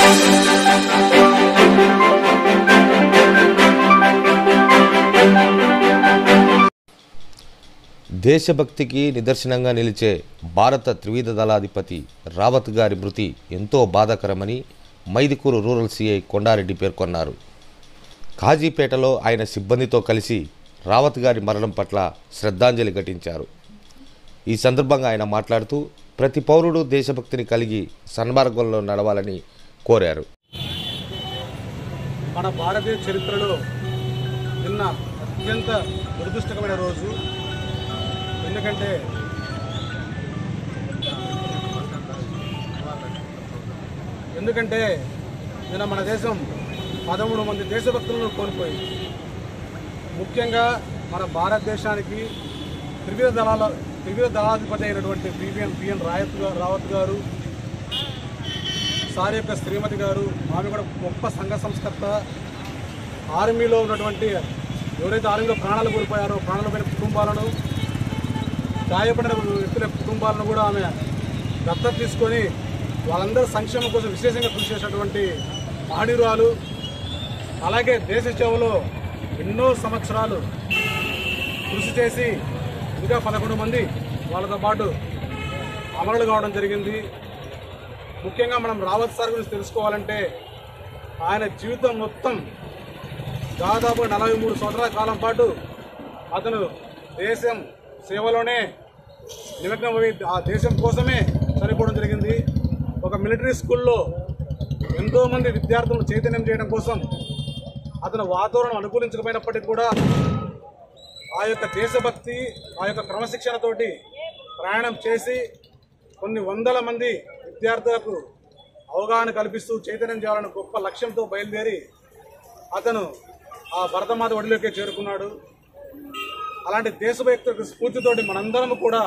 దేశభక్తికి నిదర్శనంగా నిలిచే భారత త్రివిధ దళాధిపతి రావత్ గారి మృతి ఎంతో బాధాకరమని మైదుకూరు రూరల్ సీఐ కొండారెడ్డి పేర్కొన్నారు కాజీపేటలో ఆయన సిబ్బందితో కలిసి రావత్ గారి మరణం పట్ల శ్రద్ధాంజలి ఘటించారు ఈ సందర్భంగా ఆయన మాట్లాడుతూ ప్రతి పౌరుడు దేశభక్తిని కలిగి సన్మార్గంలో నడవాలని కోరారు మన భారతీయ చరిత్రలో నిన్న అత్యంత దురదృష్టకరమైన రోజు ఎందుకంటే ఎందుకంటే నిన్న మన దేశం పదమూడు మంది దేశభక్తులను కోల్పోయింది ముఖ్యంగా మన భారతదేశానికి త్రివిధ దళాల త్రివిధ దళాధిపతి అయినటువంటి పివిఎన్ పిఎన్ రాయత్ గా- రావత్ గారు సార్ యొక్క శ్రీమతి గారు ఆమె కూడా గొప్ప సంఘ సంస్కర్త ఆర్మీలో ఉన్నటువంటి ఎవరైతే ఆర్మీలో ప్రాణాలు కోల్పోయారో ప్రాణాలు పోయిన కుటుంబాలను గాయపడిన వ్యక్తుల కుటుంబాలను కూడా ఆమె దత్తత తీసుకొని వాళ్ళందరి సంక్షేమం కోసం విశేషంగా కృషి చేసినటువంటి మహనీయురాలు అలాగే దేశ సేవలో ఎన్నో సంవత్సరాలు కృషి చేసి ఇంకా పదకొండు మంది వాళ్ళతో పాటు అమరులు కావడం జరిగింది ముఖ్యంగా మనం రావత్ సార్ గురించి తెలుసుకోవాలంటే ఆయన జీవితం మొత్తం దాదాపు నలభై మూడు సంవత్సరాల కాలం పాటు అతను దేశం సేవలోనే నిమగ్నమై ఆ దేశం కోసమే చనిపోవడం జరిగింది ఒక మిలిటరీ స్కూల్లో ఎంతోమంది విద్యార్థులను చైతన్యం చేయడం కోసం అతను వాతావరణం అనుకూలించకపోయినప్పటికీ కూడా ఆ యొక్క దేశభక్తి ఆ యొక్క క్రమశిక్షణతోటి ప్రయాణం చేసి కొన్ని వందల మంది విద్యార్థులకు అవగాహన కల్పిస్తూ చైతన్యం చేయాలన్న గొప్ప లక్ష్యంతో బయలుదేరి అతను ఆ భరతమాత ఒడిలోకి చేరుకున్నాడు అలాంటి దేశభక్తి యొక్క స్ఫూర్తితోటి మనందరం కూడా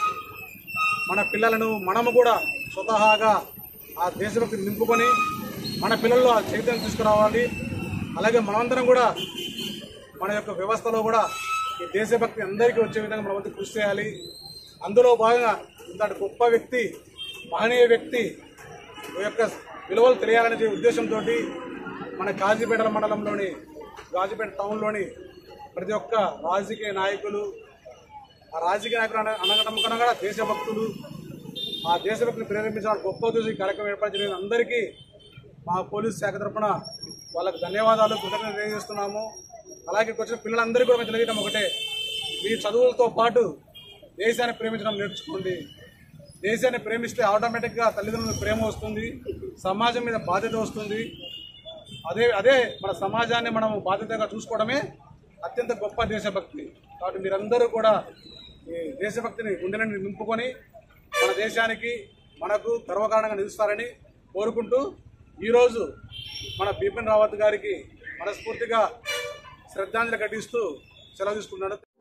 మన పిల్లలను మనము కూడా స్వతహాగా ఆ దేశభక్తిని నింపుకొని మన పిల్లల్లో ఆ చైతన్యం తీసుకురావాలి అలాగే మనమందరం కూడా మన యొక్క వ్యవస్థలో కూడా ఈ దేశభక్తి అందరికీ వచ్చే విధంగా మన వంతు కృషి చేయాలి అందులో భాగంగా ఇంతటి గొప్ప వ్యక్తి మహనీయ వ్యక్తి యొక్క విలువలు తెలియాలనే ఉద్దేశంతో మన కాజీపేట మండలంలోని గాజీపేట టౌన్లోని ప్రతి ఒక్క రాజకీయ నాయకులు ఆ రాజకీయ నాయకులు అన- అనగడం కన్నా కూడా దేశభక్తులు ఆ దేశభక్తిని ప్రేరేపించడానికి గొప్ప ఉద్దేశం ఈ కార్యక్రమం ఏర్పాటు చేసిన అందరికీ మా పోలీస్ శాఖ తరఫున వాళ్ళకి ధన్యవాదాలు కృతజ్ఞతలు తెలియజేస్తున్నాము అలాగే ఇక్కడికి వచ్చిన పిల్లలందరికీ కూడా మేము తెలియజేయడం ఒకటే మీ చదువులతో పాటు దేశాన్ని ప్రేమించడం నేర్చుకోండి దేశాన్ని ప్రేమిస్తే ఆటోమేటిక్గా తల్లిదండ్రుల ప్రేమ వస్తుంది సమాజం మీద బాధ్యత వస్తుంది అదే అదే మన సమాజాన్ని మనం బాధ్యతగా చూసుకోవడమే అత్యంత గొప్ప దేశభక్తి కాబట్టి మీరందరూ కూడా ఈ దేశభక్తిని గుండెలని నింపుకొని మన దేశానికి మనకు గర్వకారణంగా నిలుస్తారని కోరుకుంటూ ఈరోజు మన బిపిన్ రావత్ గారికి మనస్ఫూర్తిగా శ్రద్ధాంజలి ఘటిస్తూ సెలవు తీసుకున్నాడు